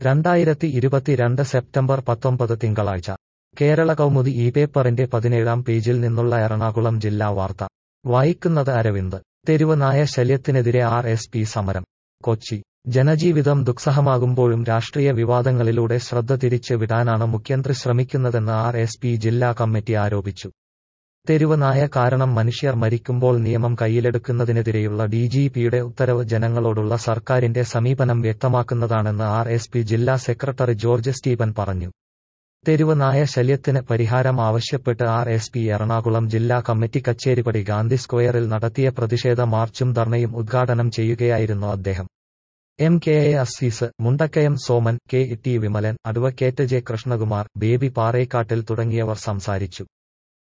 രണ്ടായിരത്തി ഇരുപത്തിരണ്ട് സെപ്റ്റംബർ പത്തൊമ്പത് തിങ്കളാഴ്ച കേരള കൗമുദി ഈ പേപ്പറിന്റെ പതിനേഴാം പേജിൽ നിന്നുള്ള എറണാകുളം ജില്ലാ വാർത്ത വായിക്കുന്നത് അരവിന്ദ് തെരുവ് നായ ശല്യത്തിനെതിരെ ആർ എസ് പി സമരം കൊച്ചി ജനജീവിതം ദുസ്സഹമാകുമ്പോഴും രാഷ്ട്രീയ വിവാദങ്ങളിലൂടെ ശ്രദ്ധ തിരിച്ച് വിടാനാണ് മുഖ്യമന്ത്രി ശ്രമിക്കുന്നതെന്ന് ആർ എസ് പി ജില്ലാ കമ്മിറ്റി ആരോപിച്ചു തെരുവ് നായ കാരണം മനുഷ്യർ മരിക്കുമ്പോൾ നിയമം കയ്യിലെടുക്കുന്നതിനെതിരെയുള്ള ഡി ജി പിയുടെ ഉത്തരവ് ജനങ്ങളോടുള്ള സർക്കാരിന്റെ സമീപനം വ്യക്തമാക്കുന്നതാണെന്ന് ആർ എസ് പി ജില്ലാ സെക്രട്ടറി ജോർജ് സ്റ്റീഫൻ പറഞ്ഞു തെരുവ് നായ ശല്യത്തിന് പരിഹാരം ആവശ്യപ്പെട്ട് ആർ എസ് പി എറണാകുളം ജില്ലാ കമ്മിറ്റി കച്ചേരിപ്പടി ഗാന്ധി സ്ക്വയറിൽ നടത്തിയ പ്രതിഷേധ മാർച്ചും ധർണയും ഉദ്ഘാടനം ചെയ്യുകയായിരുന്നു അദ്ദേഹം M K A Aziz Mundakayam Soman K T Vimalan advocate J Krishnakumar Baby Parekattil തുടങ്ങിയവർ സംസാരിച്ചു